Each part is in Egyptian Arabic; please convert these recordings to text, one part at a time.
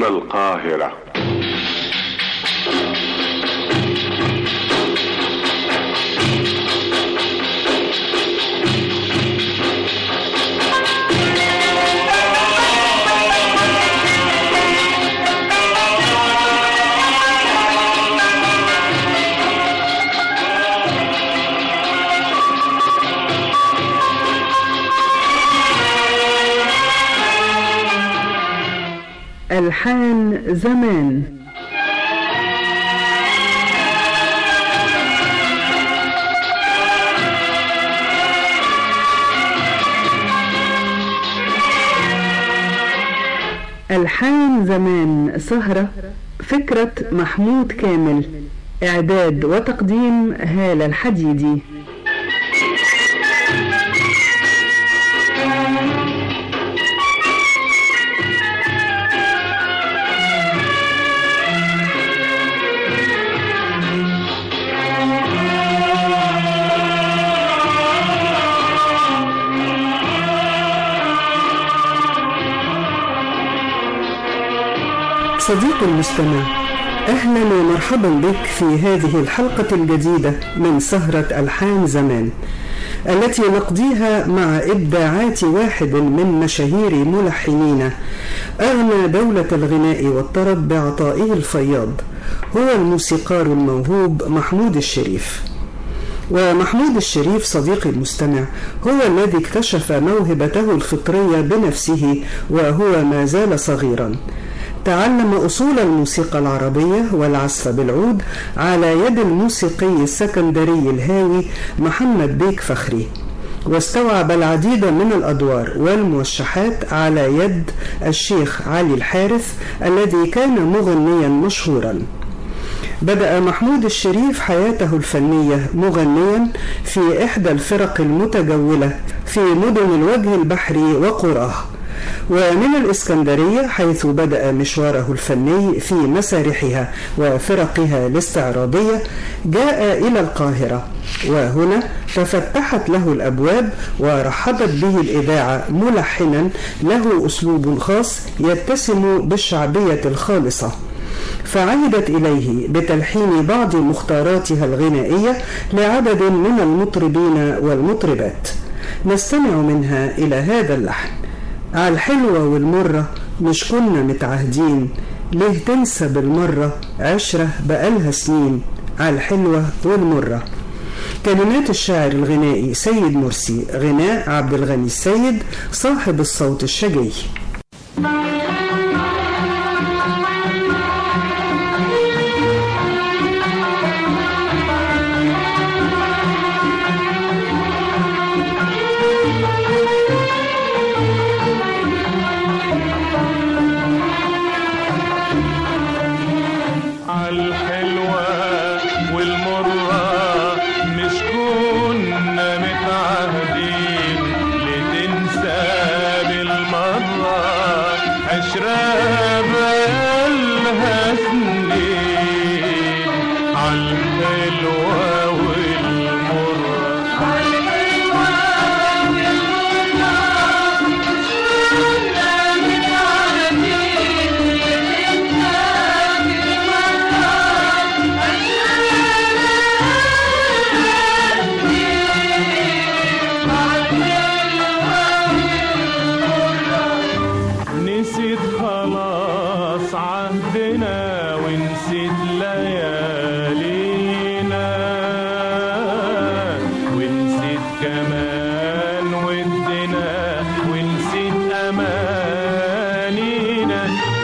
من القاهرة ألحان زمان ألحان زمان سهرة فكرة محمود كامل إعداد وتقديم هالة الحديدي صديقي المستمع اهلا ومرحبا بك في هذه الحلقه الجديده من سهره الحان زمان التي نقضيها مع ابداعات واحد من مشاهير ملحنينا اغنى دوله الغناء والطرب بعطائه الفياض هو الموسيقار الموهوب محمود الشريف ومحمود الشريف صديقي المستمع هو الذي اكتشف موهبته الفطريه بنفسه وهو ما زال صغيرا تعلم أصول الموسيقى العربية والعزف بالعود على يد الموسيقي السكندري الهاوي محمد بيك فخري واستوعب العديد من الأدوار والموشحات على يد الشيخ علي الحارث الذي كان مغنيا مشهورا بدأ محمود الشريف حياته الفنية مغنيا في إحدى الفرق المتجولة في مدن الوجه البحري وقراه ومن الإسكندرية حيث بدأ مشواره الفني في مسارحها وفرقها الاستعراضية جاء إلى القاهرة وهنا تفتحت له الأبواب ورحبت به الإذاعة ملحنا له أسلوب خاص يتسم بالشعبية الخالصة فعهدت إليه بتلحين بعض مختاراتها الغنائية لعدد من المطربين والمطربات نستمع منها إلى هذا اللحن على الحلوة والمرة مش كنا متعهدين ليه تنسى بالمرة عشرة بقالها سنين على الحلوة والمرة كلمات الشاعر الغنائي سيد مرسي غناء عبد الغني السيد صاحب الصوت الشجي عالحلوة والمرة مش كنا متعهدين لتنسى بالمرة عشرة بقالها سنين عالحلوة والمرة نسيت خلاص عهدنا ونسيت ليالينا ونسيت كمان ودنا ونسيت أمانينا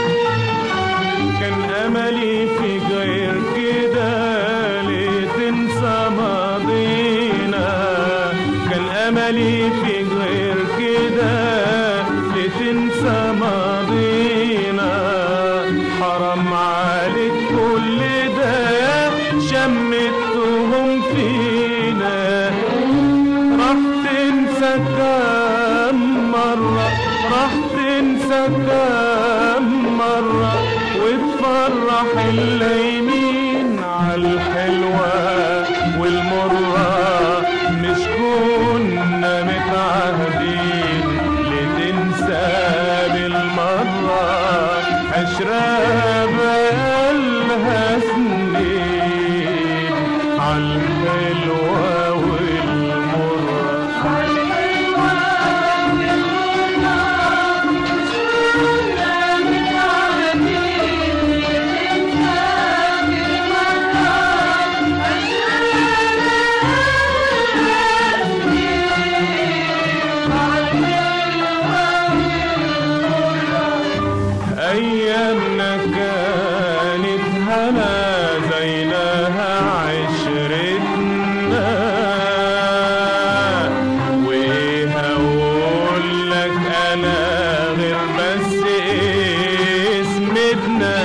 كان أملي في غير كده لتنسى ماضينا كان أملي في غير كده لتنسى ماضينا حرام عليك كل ده شمتهم فينا راح تنسى كم مرة راح تنسى كم مرة وتفرح الليمين عالحلوة والمرة مش كنا متعهدين لتنسى بالمرة عشرة عشرة بقالها سنين عالحلوة والمرة أيامنا كانت هنا زيناها عشرتنا وإيه أقول لك أنا غير بس اسمتنا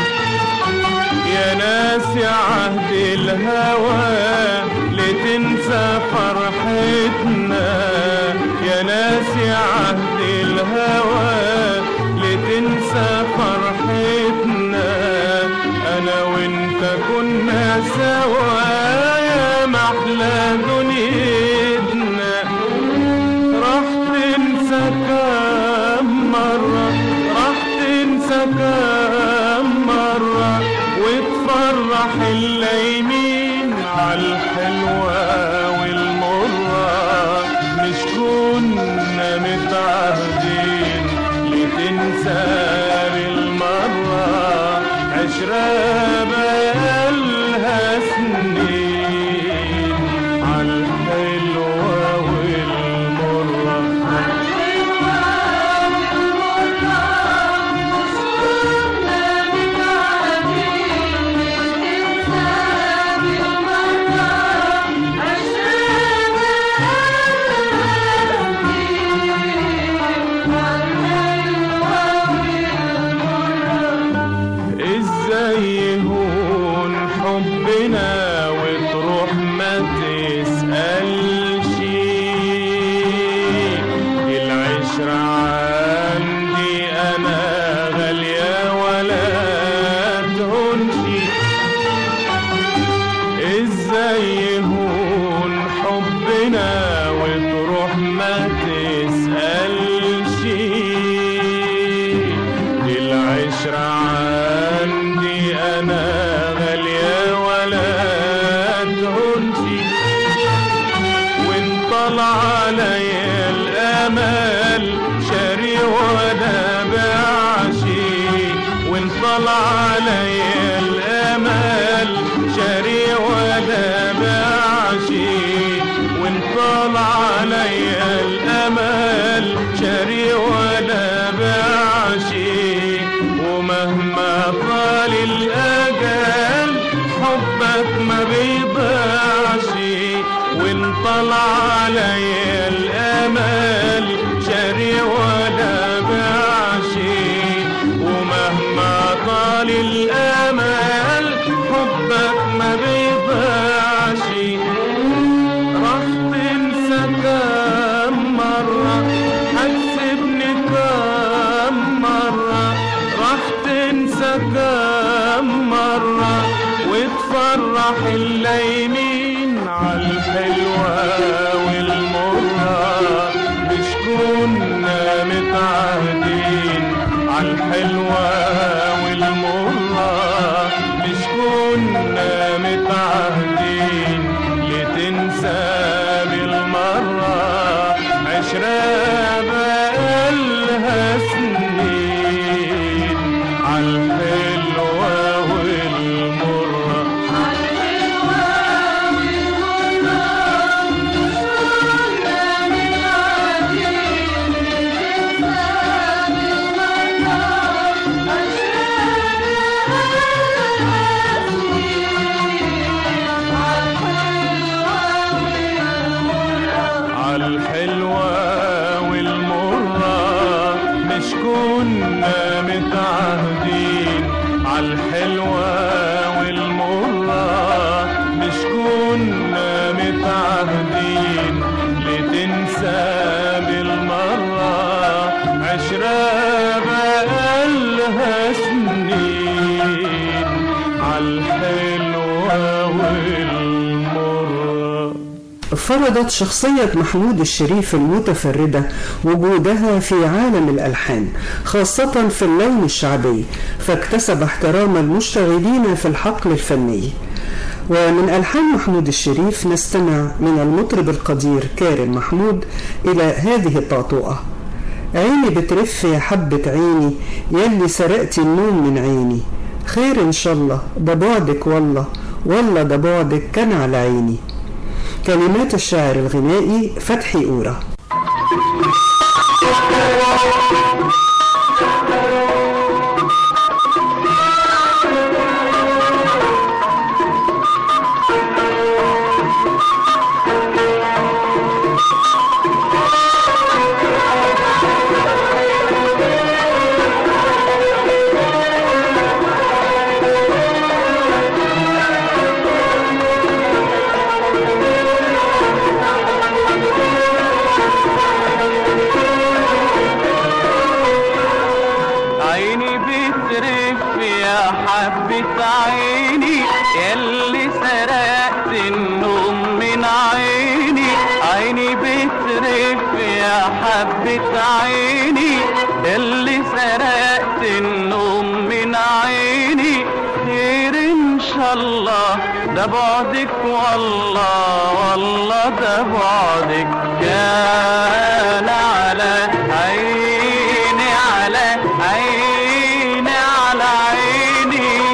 يا ناس يا عهد الهوى لتنسى فرحتنا يا ناس يا عهد الهوى لتنسى فرحتنا انا وانت كنا سوا يا محلى دنيتنا راح تنسى كم مرة راح تنسى كم مرة وتفرح الليمين عالحلوة والمرة مش كنا متعهدين لتنسى بالمرة عشرة بقالها سنين عالحلوة والمرة ازاي يهون حبنا وتروح ما تسألش العشرة عندي انا غالية ولا تهونش ازاي يهون حبنا وتروح ما تسألش العشرة عندي أنا غالية ولا تهونش وان طلع عليا الامل شاري ولا بعشي وان طلع عليا الامل شاري ولا بعشي وان طلع عليا الامل شاري ولا بعشي ومهما طال الاجل حبك ما بيضيعش وان طلع عليا الامل شاري ولا بعشي ومهما طال الامل حبك ما بيضيعش راح تنسى كم مرة حسبني كم مرة راح تنسى كم مرة وتفرح الليمين عالحلوة والمرة مش كنا متعهدين عالحلوة والمرة مش كنا متعهدين لتنسى بالمرة عشرة بقالها سنين عالحلوة والمرة عالحلوة والمرة مش كنا متعهدين عالحلوة والمرة مش كنا متعهدين لتنسى بالمرة عشرة بقالها سنين عالحلوة والمرة فرضت شخصية محمود الشريف المتفردة وجودها في عالم الألحان خاصة في اللون الشعبي فاكتسب احترام المشتغلين في الحقل الفني ومن ألحان محمود الشريف نستمع من المطرب القدير كارم محمود إلى هذه الطاطوءة عيني بترف يا حبة عيني يلي سرقتي النوم من عيني خير إن شاء الله ده بعدك والله والله ده بعدك كان على عيني كلمات الشاعر الغنائي فتحي أورا عيني بترف يا حبة عيني يلي سرقت النوم من عيني عيني بترف يا حبة عيني يلي سرقت النوم من عيني خير ان شاء الله ده بعدك والله والله ده بعدك كان على عيني على عيني على عيني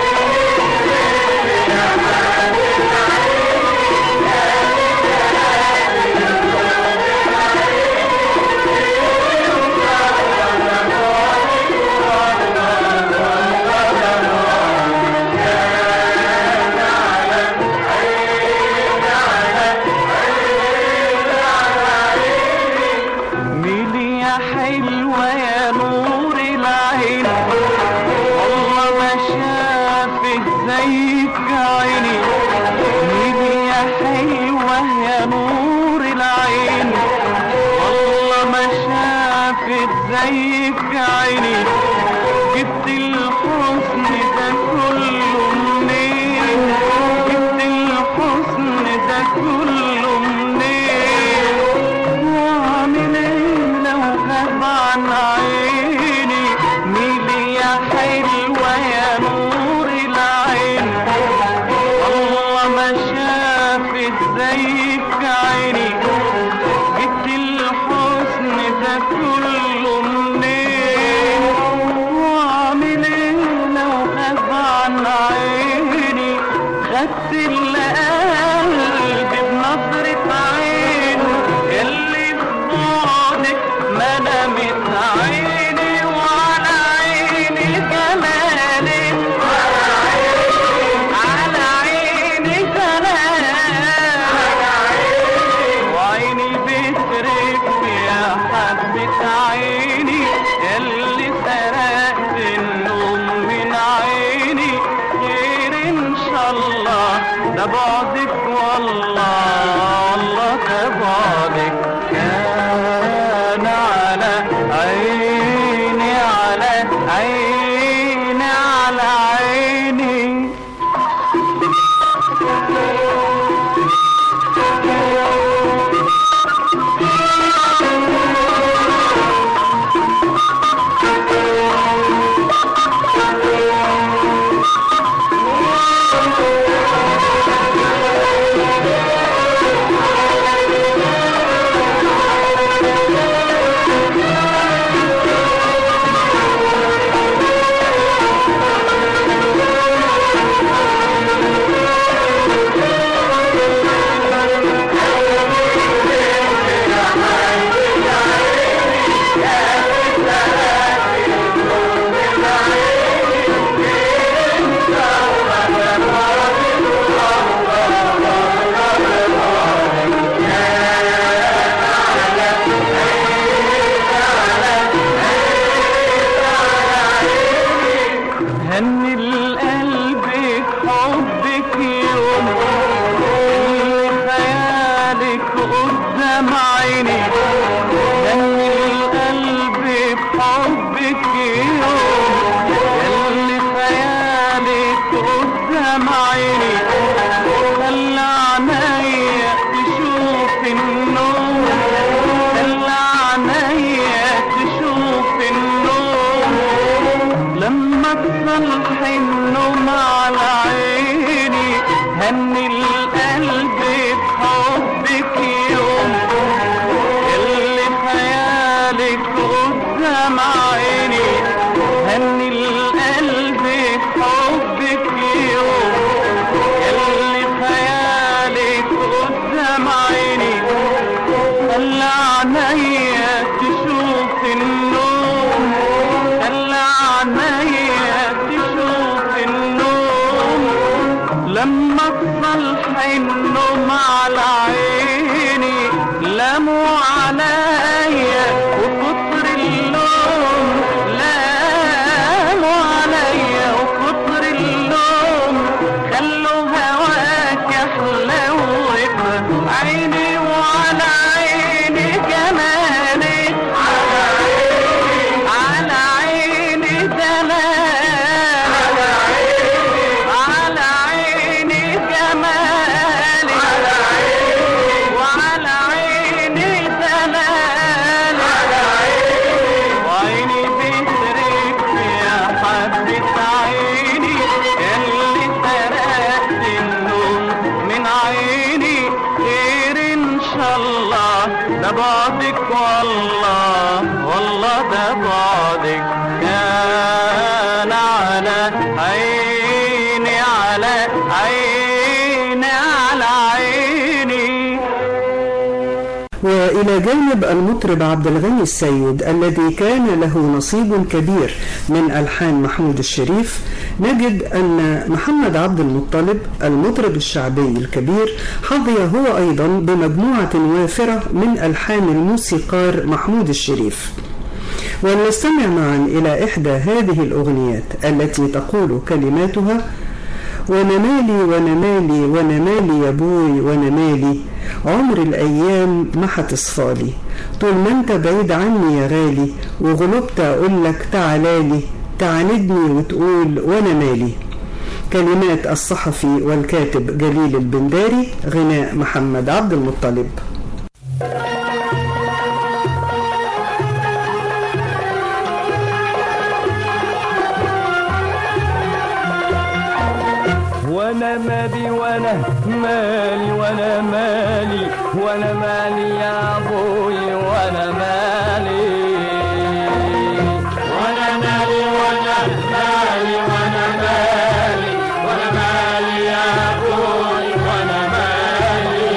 ميلي يا حلوة يا نور العين والله ما شافت زيك عيني ميلي يا حلوة يا نور العين والله ما شافت زيك عيني جبت الحسن ده كله منين جبت الحسن ده كله منين واعمل ايه لو غاب عن عيني ميلي يا حلوة يا نور العين والله ما شافت زيك عيني جبت الحسن ده كله منين واعمل ايه لو غاب عن عيني خدت اللي قلبي بنظرة عينه اللي في بعدك ما نامت عيني وعلى عيني جمالك على عيني جمالك وعيني بترف يا حبة عيني اللي سرقت النوم من عيني خير ان شاء الله ده بعدك والله والله ده بعدك كان على عيني على عيني على عيني هني القلب حبك يوم اللي خيالك قدام عيني هني القلب بحبك يوم اللي خيالك قدام عيني خلى عينيا تشوف صلح النوم على عيني هني القلب بحبك يوم اللي خيالك قدام عيني هني القلب بحبك يوم اللي خيالك قدام عيني خلى عينيا تشوف النوم خلى عينيا تشوف النوم لما تصلح النوم على عيني لاموا عليا وكتر اللوم لاموا عليا وكتر اللوم خلوا هواك يحلوك عيني وعلى عيني جمالك على عيني على عيني دلالك على عيني على عيني جمالك على عيني وعلى عيني دلالك على عيني وعيني بترك يا حبة عيني اللي سرقت النوم من عيني خير ان شاء الله ده بعدك والله والله ده بعدك كان على عيني على عيني على عيني وإلى جانب المطرب عبد الغني السيد الذي كان له نصيب كبير من ألحان محمود الشريف نجد أن محمد عبد المطلب المطرب الشعبي الكبير حظي هو أيضا بمجموعة وافرة من ألحان الموسيقار محمود الشريف ولنستمع معا إلى إحدى هذه الأغنيات التي تقول كلماتها وانا مالي وانا مالي وانا مالي يا بوي وانا مالي عمر الايام ما هتصفالي طول ما انت بعيد عني يا غالي وغلبت اقول لك تعالالي تعاندني وتقول وانا مالي كلمات الصحفي والكاتب جليل البنداري غناء محمد عبد المطلب وانا مالي وانا مالي وانا مالي وانا مالي يا ابوي وانا مالي وانا مالي وانا مالي وانا مالي وانا مالي يا ابوي وانا مالي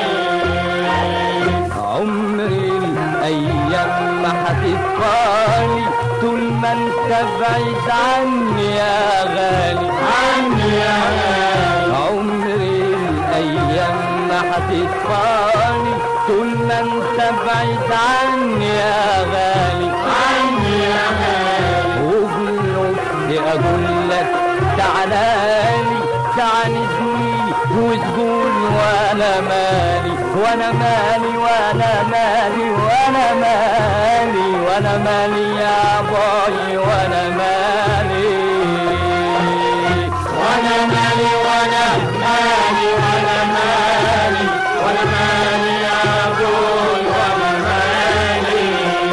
عمري الايام ما هتتفاني طول ما انت بعيد عني يا غالي عني يا غالي عمري الايام ما هتتفاني طول ما انت بعيد عني يا غالي عني يا غالي وبنفسي اقول لك تعالالي تعاندني وتقول وانا مالي وانا مالي وانا مالي وانا مالي وانا مالي يا باي وانا مالي وانا مالي وانا مالي وانا مالي وانا مالي يا باي وانا مالي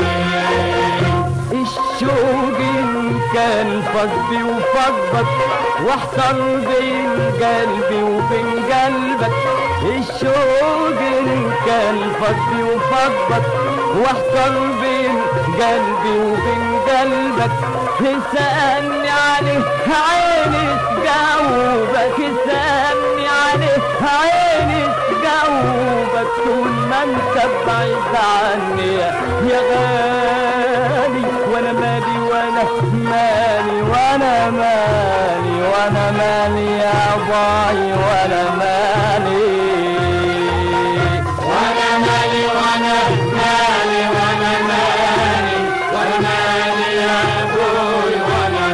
الشوق إن كان فضي وفضك واحتر بين قلبي وبين قلبك الشوق إن كان فضي وفضك واحتر بين قلبي وبين قلبك اسألني عليه عيني تجاوبك اسألني عليه عيني تجاوبك طول ما انت بعيد عني يا غالي وانا مالي وانا مالي وانا مالي وانا مالي يا باي وانا مالي وانا مالي وانا مالي وانا مالي وانا مالي يا بوي وانا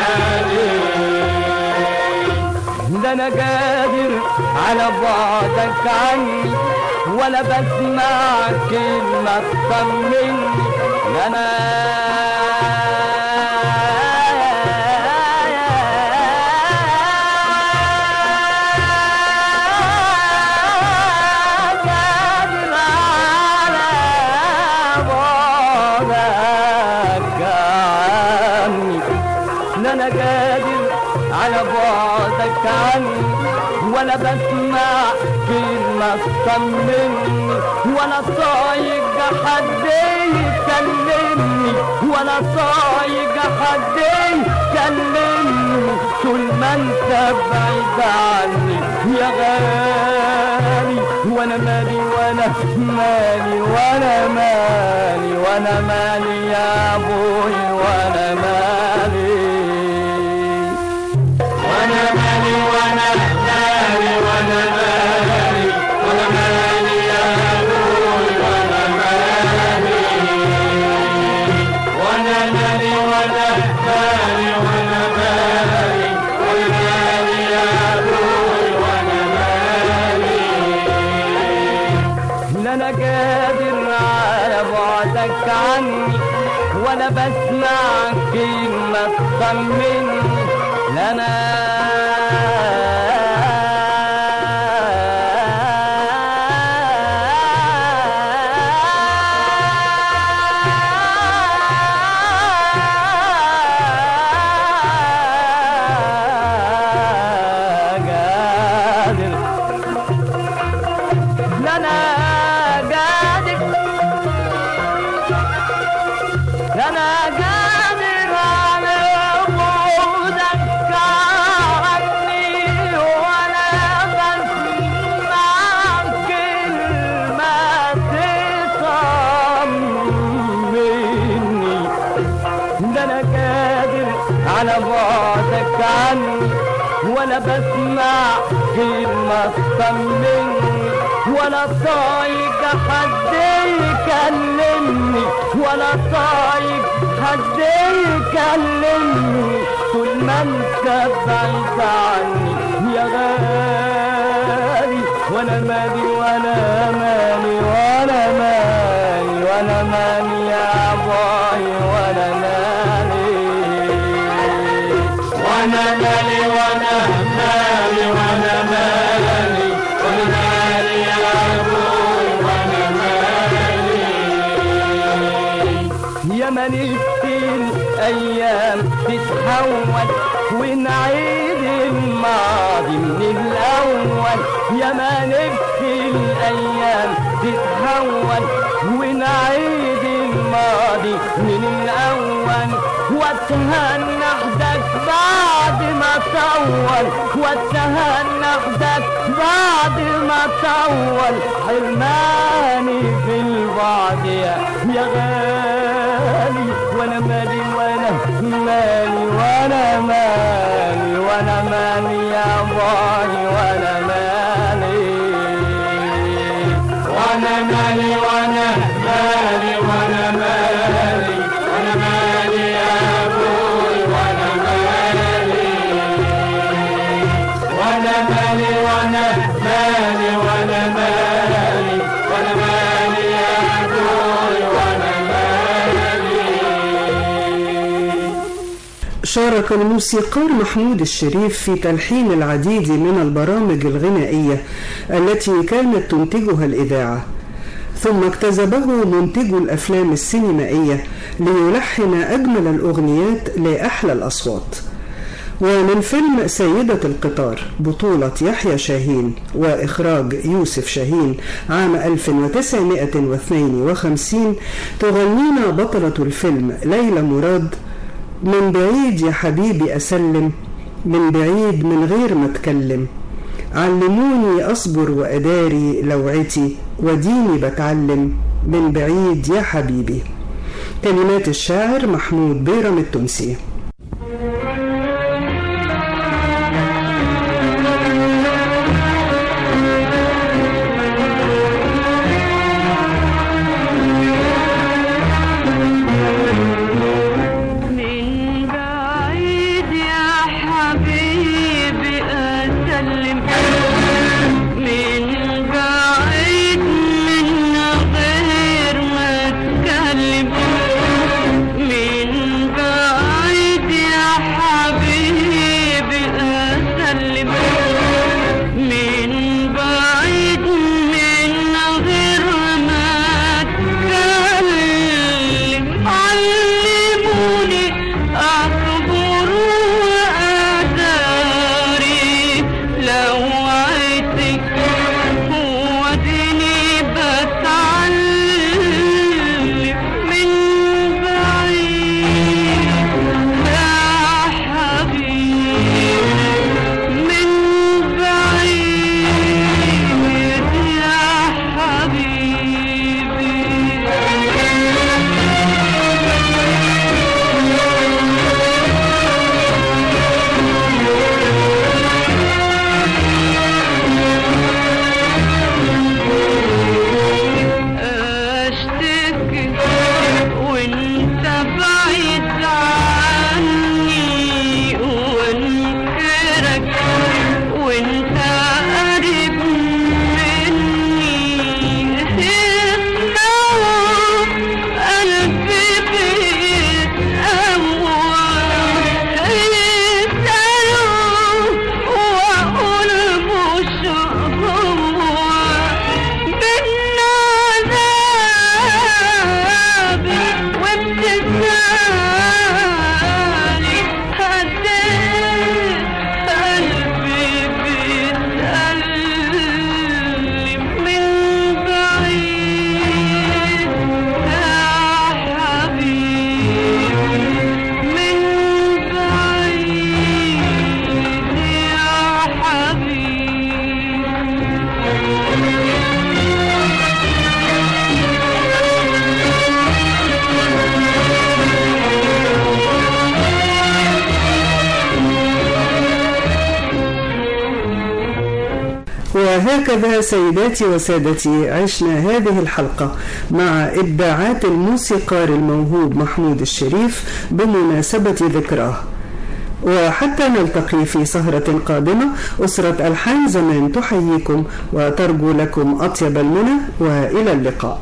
مالي ده انا قادر على بعدك عني ولا بسمع كلمة تطمني ده انا قادر على بعدك عني ده انا قادر على بعدك عني ولا بسمع كلمة تطمني ولا طايق حد يكلمني ولا طايق حد يكلمني طول ما انت بعيد عني يا غالي وانا مالي وانا مالي وانا مالي وانا مالي يا ابوي وانا مالي وانا مالي وانا مالي وانا مالي وانا مالي يا ابوي وانا مالي وانا مالي وانا مالي وانا مالي وانا مالي يا ابوي وانا مالي لا انا قادر على بعدك عني ولا بسمع كلمة تطمني لا انا قادر لا انا قادر لا انا قادر على وجودك عني ولا بسمع كلمة تطمني ده انا قادر على بعدك عني ولا بسمع كلمة تطمني ولا طايق حد يكلمني ولا طايق حد يكلمني طول ما انت بعيد عني يا غالي وانا مالي وانا مالي وانا مالي وانا مالي يا باي وانا مالي وانا مالي وانا مالي وانا مالي وانا مالي يا ابوي وانا مالي يا ما نفسي الايام تتحول ونعيد الماضي من الاول يا ما نفسي الايام تتحول ونعيد الماضي من الاول واتهنى حدك بعد ما طول واتهنى حدك بعد ما طول حرماني في البعد يا يا غالي وانا مالي وانا مالي وانا مالي وانا مالي يا باي وانا مالي وانا مالي وانا مالي وانا مالي وانا مالي يا ابوي وانا مالي وانا مالي وانا مالي وانا مالي وانا مالي يا ابوي وانا مالي شارك الموسيقار محمود الشريف في تلحين العديد من البرامج الغنائية التي كانت تنتجها الإذاعة ثم اكتسبه منتج الأفلام السينمائية ليلحن أجمل الأغنيات لأحلى الأصوات ومن فيلم سيدة القطار بطولة يحيى شاهين وإخراج يوسف شاهين عام 1952 تغنينا بطلة الفيلم ليلى مراد من بعيد يا حبيبي أسلم من بعيد من غير ما أتكلم علموني أصبر وأداري لوعتي وديني بتعلم من بعيد يا حبيبي كلمات الشاعر محمود بيرم التونسي من بعيد يا حبيبي أسلم من بعيد من غير ما أتكلم من بعيد وهكذا سيداتي وسادتي عشنا هذه الحلقة مع إبداعات الموسيقار الموهوب محمود الشريف بمناسبة ذكراه وحتى نلتقي في سهرة قادمة أسرة ألحان زمان تحييكم وترجو لكم أطيب المنى وإلى اللقاء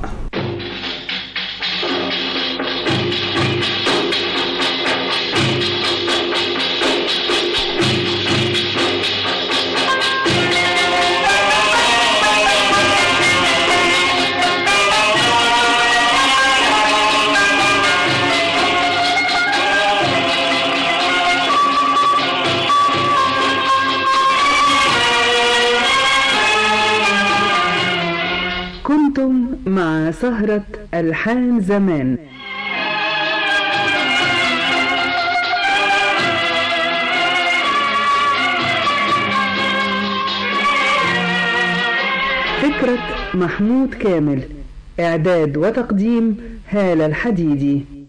كنتم مع سهرة ألحان زمان فكرة محمود كامل إعداد وتقديم هالة الحديدي